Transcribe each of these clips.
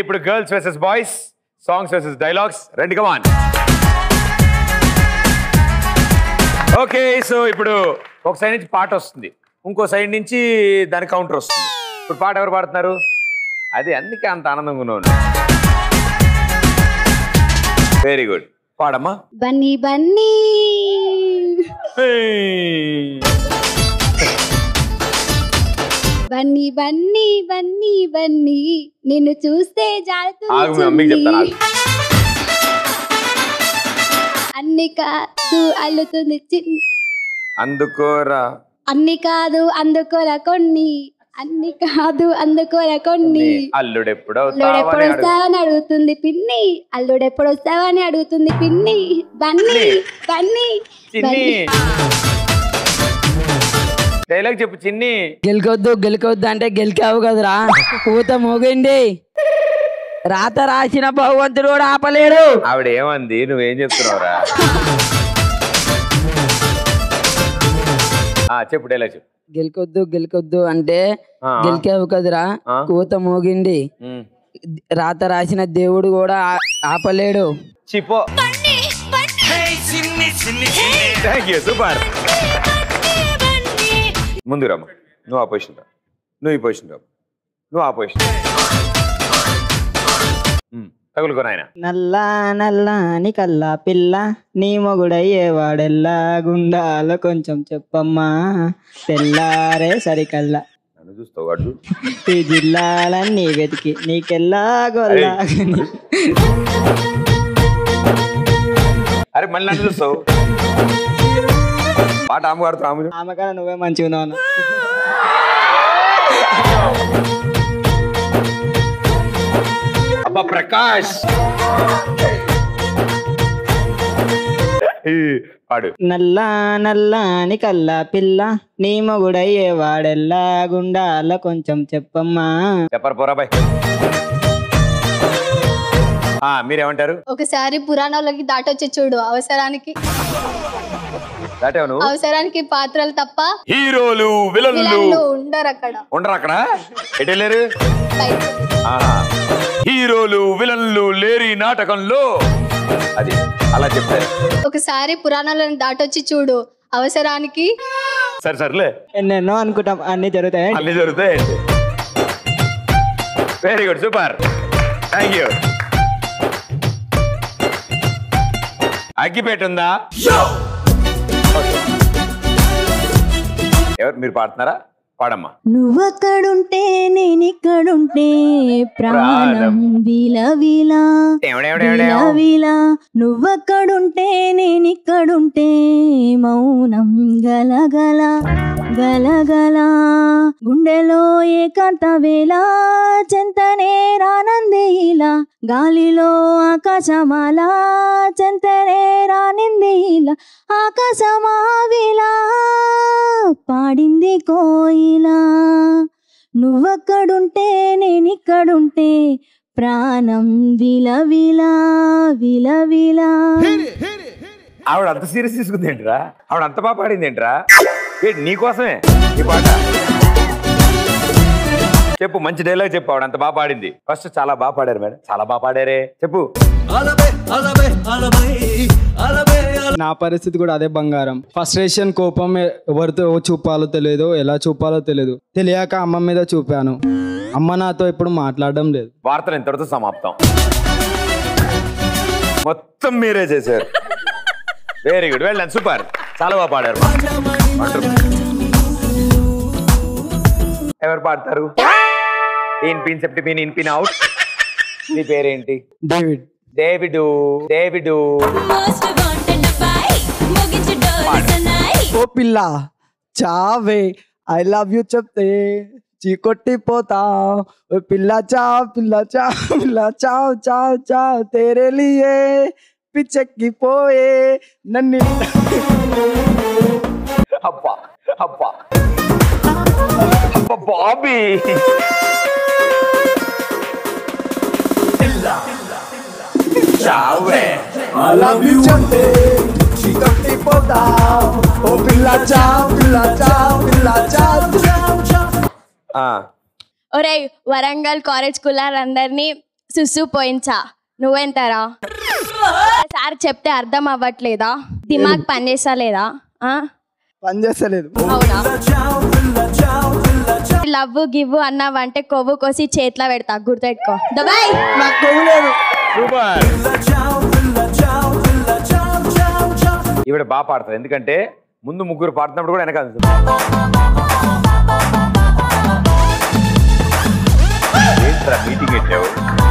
ఇప్పుడు girls versus boys songs versus dialogues రెండు come on okay so ఇప్పుడు ఒక సైడ్ నుంచి పాట వస్తుంది ఇంకో సైడ్ నుంచి దాని కౌంటర్ వస్తుంది ఇప్పుడు పాట ఎవరు పాడుతున్నారు అది అందుకే అంత ఆనందంగా ఉన్నాను వెరీ గుడ్ పాడమ్మా బన్నీ బన్నీ బన్నీ బన్నీ బన్నీ బన్నీ నిన్ను చూస్తే ఆగు మీ మమ్మీకి చెప్తాను జారుతుంది ఆగు. అన్ని కాదు అల్లుతుంది చిన్ అందుకోరా అన్ని కాదు అందుకోరా కొన్ని అన్ని కాదు అందుకోరా కొన్ని అల్లుడెప్పుడు అల్లుడెప్పుడు వస్తావని అడుగుతుంది పిన్ని అల్లుడెప్పుడు వస్తావని అడుగుతుంది పిన్ని బన్నీ బన్నీ చిన్ని డైలాగ్ చెప్పు చిన్ని గెలికొద్దు గెలికొద్దు అంటే గెలికావు కదరా పూత మోగండి రాత రాసిన భగవంతుడు కూడా ఆపలేడు ఆవిడ ఏమంది నువ్వేం చెప్తున్నావురా ఆ, చెప్పు డైలాగ్ చెప్పు గెలికొద్దు గెలికొద్దు అంటే ఆ. గెలికావు కదరా ఆ. కూత మోగిండి ఉమ్. రాత రాసిన దేవుడు కూడా ఆ- ఆపలేడు చిపో థ్యాంక్ యూ సూపర్ ముందు రమ్మ నువ్వు ఆ పొజిషన్ రా నువ్వు ఈ పొజిషన్ రా నువ్వు ఆ పొజిషన్ తగులుకో నాయన నల్లా నల్లాని కల్లా పిల్ల నీ మొగుడయ్యే వాడెల్లా గుండాలో కొంచెం చెప్పమ్మా తెల్లారే సరికల్లా నన్ను చూస్తావు వాడు ఈ జిల్లాలన్నీ వెతికి నీకెల్లా గొల్లా అరే మళ్ళీ నన్ను చూస్తావు పాట ఆమె పాడుతావు ఆమె చూడు. ఆమె కదా నువ్వే మంచిగా ఉన్నావు అబ్బా ప్రకాష్ ఈ, పాడు నల్లా నల్లాని కల్లా పిల్ల నీ మొగుడయ్యే వాడెల్లా గుండాలో కొంచెం చెప్పమ్మా చెప్పరు పోరా బాయ్ ఆ, మీరేమంటారు ఒకసారి పురాణాలకి దాటొచ్చి చూడు అవసరానికి దాటావు నువ్వు అవసరానికి పాత్రలు తప్ప హీరోలు విలన్లు విలన్లు ఉండరు అక్కడ ఉండరు అక్కడ ఎటు వెళ్ళారు బయట. ఆహా. హీరోలు విలన్లు లేరి నాటకంలో అది అలా చెప్తారు ఒకసారి పురాణాలను దాటొచ్చి చూడు అవసరానికి సరే సర్లే ఎన్నెన్నో అనుకుంటాం అన్ని జరుగుతాయి అన్ని జరుగుతాయి very good super thank you అగ్గిపేట ఉందా Okay. ఎవరు మీరు పాడుతున్నారా పాడమ్మా నువ్వక్కడుంటే నేనిక్కడుంటే ప్రాణం ప్రాణం. విలవిలా ఎవడెవడెవడెవ? విలవిలా నువ్వక్కడుంటే నేనిక్కడుంటే మౌనం గలగల గలగల గుండెలో ఏకాంత వేళ చెంతనే రానంది ఇలా గాలిలో ఆకాశమాల చెంతనే రానింది ఇలా ఆకాశమావిలా పాడింది కోయిలా నువ్వక్కడుంటే నేనిక్కడుంటే ప్రాణం విలవిలా విలవిలా ఆవిడ అంత సీరియస్ తీసుకుంది ఏంట్రా ఆవిడ అంత బాగా పాడింది ఏంట్రా ఏంటి నీకోసమే ఈ పాట చెప్పు మంచి డైలాగ్ చెప్పు ఆవిడ అంత బాగా పాడింది ఫస్ట్ చాలా బాగా పాడారు మేడం చాలా బాగా పాడారే చెప్పు నా పరిస్థితి కూడా అదే బంగారం ఫస్ట్రేషన్ కోపం ఎ- ఎవరితో చూపాలో తెలియదు ఎలా చూపాలో తెలియదు తెలియక అమ్మ మీద చూపాను అమ్మ నాతో ఇప్పుడు మాట్లాడడం లేదు వార్తలు ఇంతటితో సమాప్తం మొత్తం మీరే చేశారు వెరీ గుడ్ వెళ్ళండి సూపర్ చాలా బాగా పాడారు ఎవరు పాడతారు in pin safety pin in pin out నీ పేరేంటి డేవిడ్ డేవిడు డేవిడు ఓ పిల్ల చావే ఐ లవ్ యూ చెప్తే చీకొట్టిపోతా ఓ పిల్ల చావ్ పిల్ల చావ్ పిల్ల చావ్ చావ్ చావ్ తేరే లియే పిచ్చెక్కిపోయే నన్ను అబ్బా అబ్బా అబ్బా బాబీ చావే I love you చెప్తే చీకొట్టిపోతా ఓ పిల్ల చావ్ పిల్ల చావ్ పిల్ల చావ్ చావ్ చావ్ ఆ, ఒరేయ్ వరంగల్ కాలేజ్ కులార్ అందరినీ సుసు పోయించా నువ్వెంతరా సార్ చెప్తే అర్థం అవ్వట్లేదా దిమాగ్ పనిచేస్తా లేదా ఆ? పని చేస్తలేదు అవునా లవ్ గివ్ అన్నావంటే కొవ్వు కోసి చేతిలో పెడతా గుర్తెట్టుకో దబాయ్ నాకు కొవ్వు లేదు సూపర్ ఈవిడ బాగా పాడుతుంది ఎందుకంటే ముందు ముగ్గురు పాడుతున్నప్పుడు కూడా వెనకాల ఉంటుంది. ఏంట్రా మీటింగ్ పెట్టావు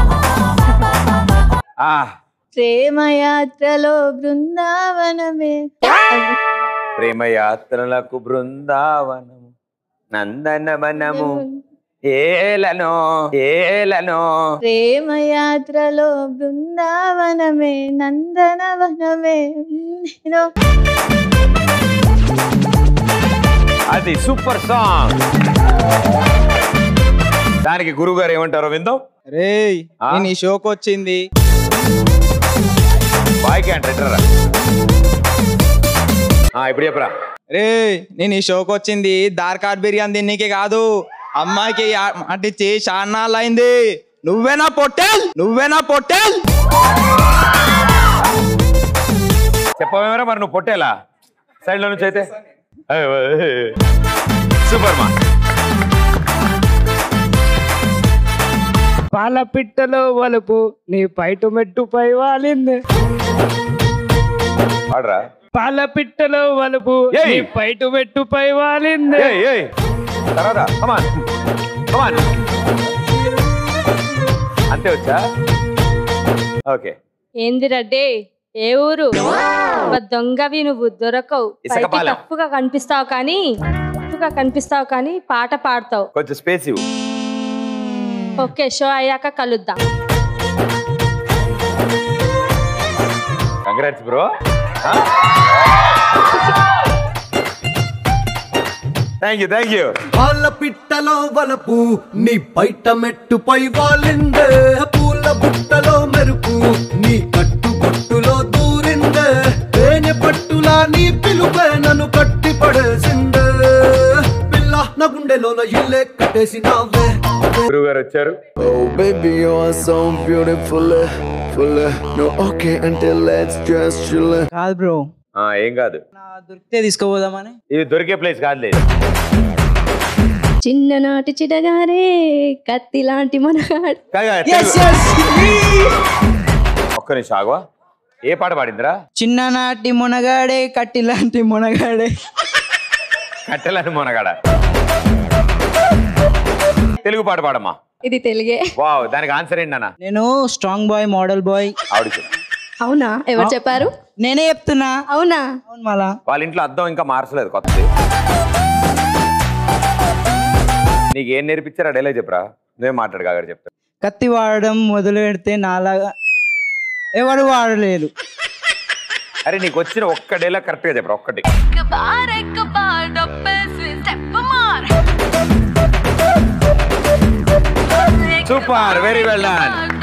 ఆ, ప్రేమయాత్రలో బృందావనమే ప్రేమ యాత్రలకు బృందావనము నందనవనము ఏలనో ఏలనో ప్రేమయాత్రలో బృందావనమే నందనవనమే నేను అది సూపర్ సాంగ్ దానికి గురువు గారు ఏమంటారో విందాం రేయ్ ఆ? నేను ఈ షోకి వచ్చింది బాయ్కి అంటే రా ఆ, ఇప్పుడు చెప్పరా రేయ్ నేను ఈ షోకి వచ్చింది దార్కాట్ బిర్యానీ తిన్నీకి కాదు అమ్మాయికి ఆ- అంటించి చాన్నాళ్ళు అయింది నువ్వేనా పొట్టేల్ నువ్వేనా పొట్టేల్ చెప్పవేమరా మరి నువ్వు పొట్టేలా సైడ్ లో నుంచి అయితే సూపర్ మా పాల పిట్టలో వలుపు నీ పైటు మెట్టుపై వాలింది పాడరా పాల పిట్టలో వలుపు ఏయ్. నీ పైటు మెట్టుపై వాలింది ఏయ్ ఏయ్ తర్వాత కమాన్ కమాన్ అంతే వచ్చా ఓకే ఏంది రెడ్డి ఏ ఊరు ఒక దొంగవి నువ్వు దొరకవు పైకి ఇసకపాలెం. తప్పుగా కనిపిస్తావు కానీ తప్పుగా కనిపిస్తావు కానీ పాట పాడతావు కొంచెం స్పేస్ ఇవ్వు ఓకే షో అయ్యాక కలుద్దాం congrats bro thank you thank you పాల పిట్టలో వలపు నీ బయట మెట్టుపై వాలిందే పూల బుట్టలో మెరుపు నీ కట్టు బొట్టులో దూరిందే తేనె పట్టులా నీ పిలుపే నన్ను కట్టి పడేసిందే పిల్ల నా గుండెలోన ఇల్లే కట్టేసినావే గురువు గారు వచ్చారు Oh baby, you are so beautiful, full. No okay until let's just chill. కాదు బ్రో ఆ, ఏం కాదు నా దొరికితే తీసుకోపోదామని ఇది దొరికే ప్లేస్ కాదులే చిన్ననాటి చిటగారే కత్తి లాంటి మనగాడు కాగా, తెలుగు. ఒక్క నిమిషం ఆగవా ఏ పాట పాడిందిరా చిన్ననాటి మునగాడే కట్టిలాంటి మునగాడే కట్టెలని మొనగాడ తెలుగు పాట పాడమ్మా ఇది తెలుగే వావ్ దానికి ఆన్సర్ ఏంటి నాన్న నేను స్ట్రాంగ్ బాయ్ మోడల్ బాయ్ ఆవిడ చెప్పు. అవునా ఎవరు చెప్పారు నేనే చెప్తున్నా అవునా అవును మళ్ళా వాళ్ళ ఇంట్లో అద్దం ఇంకా మార్చలేదు కొత్తది నీకు ఏం నేర్పించారా డైలాగ్ చెప్పరా నువ్వే మాట్లాడు కాగడ చెప్తా కత్తి వాడడం మొదలు పెడితే నాలాగా ఎవరు వాడలేదు అరే నీకు వచ్చిన ఒక్క డైలాగ్ కరెక్ట్ గా చెప్పరా ఒక్కటి సూపర్ వెరీ వెల్ డన్